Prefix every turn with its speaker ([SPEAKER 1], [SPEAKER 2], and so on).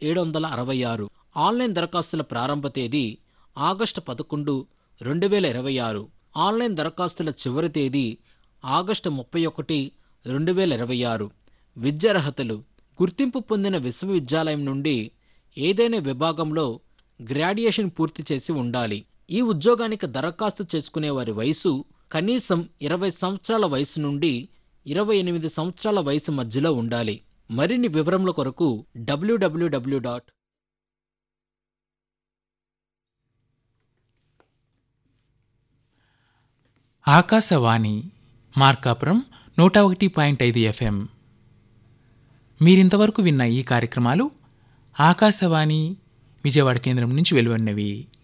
[SPEAKER 1] ఏడు వందల అరవై ఆరు ఆన్లైన్ దరఖాస్తుల ప్రారంభ తేదీ ఆగస్టు పదకొండు రెండు వేల ఇరవై ఆరు ఆన్లైన్ దరఖాస్తుల చివరి తేదీ ఆగస్టు ముప్పై ఒకటి రెండు వేల ఇరవై ఆరు విద్యార్హతలు గుర్తింపు పొందిన విశ్వవిద్యాలయం నుండి ఏదైనా విభాగంలో గ్రాడ్యుయేషన్ పూర్తి చేసి ఉండాలి ఈ ఉద్యోగానికి దరఖాస్తు చేసుకునే వారి వయసు కనీసం ఇరవై సంవత్సరాల వయసు నుండి ఇరవై ఎనిమిది సంవత్సరాల వయసు మధ్యలో ఉండాలి మరిన్ని వివరముల కొరకు డబ్ల్యూడబ్ల్యూడబ్ల్యూ డాట్
[SPEAKER 2] ఆకాశవాణి మార్కాపురం నూట ఒకటి పాయింట్ ఐదు ఎఫ్ఎం మీరింతవరకు విన్న ఈ కార్యక్రమాలు ఆకాశవాణి విజయవాడ కేంద్రం నుంచి వెలువడినవి